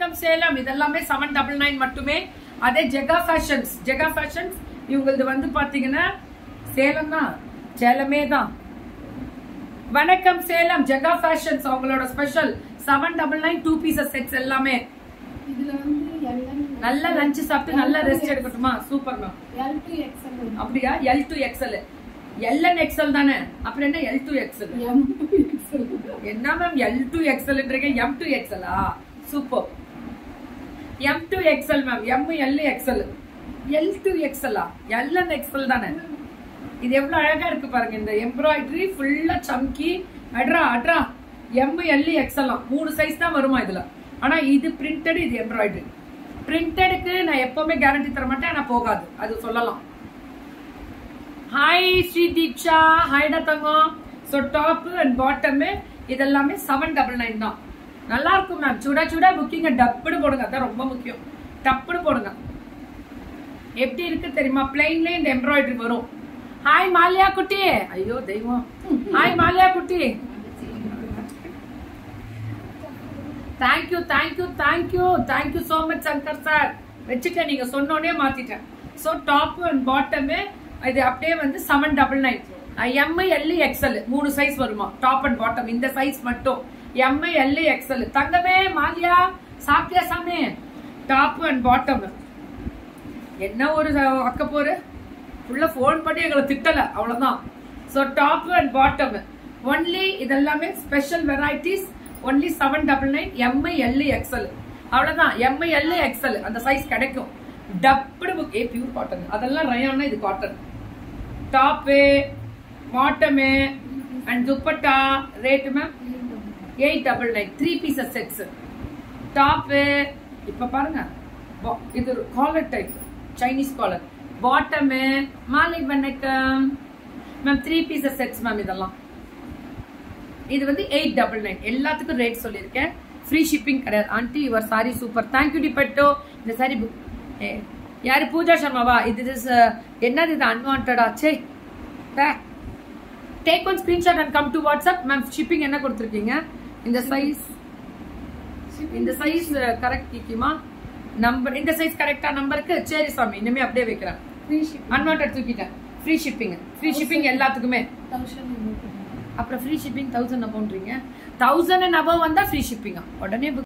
வணக்கம் சேலம் இதெல்லாமே seven double nine மட்டுமே அதே ஜெகா ஃபேஷன்ஸ் ஜெகா ஃபேஷன்ஸ் இவங்களது வந்து பாத்தீங்கன்னா சேலம் தான் சேலமே தான் வணக்கம் சேலம் ஜெகா ஃபேஷன்ஸ் அவங்களோட special seven double nine two pieces sets எல்லாமே இதுல வந்து எல்லாம் நல்ல லஞ்ச் சாப்பிட்டு நல்ல ரெஸ்ட் எடுக்கட்டுமா super ma'am L to XL அப்படியா L to XL L and XL தானே அப்புறம் என்ன L to XL M to XL என்ன மேம் எல் டு எக்ஸ்எல்ன்றீங்க எம் டு எக்ஸ்எலா super M to XL ma'am M L XL L to எக்ஸ்எலா L and XL தானே இது எவ்வளவு அழகா இருக்கு பாருங்க இந்த எம்ப்ராய்டரி ஃபுல்லா சம்கி அட்ரா அட்ரா எம் எல் எக்ஸ்எல்லாம் மூணு சைஸ் தான் வருமா இதுல ஆனா இது பிரிண்டட் இது எம்ப்ராய்டரி பிரிண்டடுக்கு நான் எப்பவுமே கேரண்டி தர மாட்டேன் ஆனா போகாது அது சொல்லலாம் ஹாய் ஸ்ரீ தீக்ஷா ஹாய்டா தங்கம் ஸோ டாப் அண்ட் பாட்டம் இதெல்லாமே செவன் டபுள் நைன் தான் நல்லா இருக்கும் மேம் சுட சுட புக்கிங்க டப்புன்னு போடுங்க அதான் ரொம்ப முக்கியம் டப்புன்னு போடுங்க எப்படி இருக்கு தெரியுமா பிளைன்ல இந்த எம்ப்ராய்டரி வரும் ஹாய் மாலியா குட்டி ஐயோ தெய்வம் ஹாய் மாலியா குட்டி thank you thank you thank you thank you so much Shankar sir வச்சுட்டேன் நீங்க சொன்னோடனே மாத்திட்டேன் ஸோ டாப் அண்ட் பாட்டம் இது அப்படியே வந்து seven double nine M L XL மூணு சைஸ் வருமா டாப் அண்ட் பாட்டம் இந்த சைஸ் மட்டும் எம் எல் எக்ஸ்எல் தங்கமே மாலியா சாப்பிட்டியா சாமி டாப் அண்ட் பாட்டம் என்ன ஒரு அக்க போரு ஃபுல்லா ஃபோன் பண்ணி எங்களை திட்டல அவ்வளவுதான் so top and bottom only இதெல்லாமே special varieties only seven double nine M L XL அவ்வளவுதான் எம்ஐ எல் எக்ஸ்எல் அந்த சைஸ் கிடைக்கும் டப்புடு புக் ஏ பியூர் காட்டன் அதெல்லாம் ரயான்னா இது cotton top bottom and dupatta rate ma'am eight double nine three pieces sets top இப்ப பாருங்க பா- இது collar type Chinese collar bottom மாலை வணக்கம் ma'am three pieces sets ma'am இதெல்லாம் இது வந்து எயிட் டபுள் நைன் எல்லாத்துக்கும் ரேட் சொல்லியிருக்கேன் ஃப்ரீ ஷிப்பிங் கிடையாது aunty your sari super thank you டிபெட்டோ இந்த சாரி புக் யாரு பூஜா சர்மாவா இது this, uh, என்னது இது அன்வான்டா say take one screenshot and come to WhatsApp ma'am shipping என்ன கொடுத்துருக்கீங்க இந்த சைஸ் இந்த சைஸ் கரெக்ட் கிக்கிமா நம்பர் இந்த சைஸ் கரெக்டா நம்பருக்கு சரி சாமி இனிமே அப்படியே வைக்கிறேன் ஃப்ரீ ஷிப் அன்வான்ட் தூக்கிட்டேன் ஃப்ரீ ஷிப்பிங் ஃப்ரீ ஷிப்பிங் எல்லாத்துக்குமே தௌசண்ட் அப்புறம் ஃப்ரீ ஷிப்பிங் தௌசண்ட் அபவுண்ட்றீங்க தௌசண்ட் அண்ட் அபவ் வந்தா ஃப்ரீ ஷிப்பிங்கா உடனே book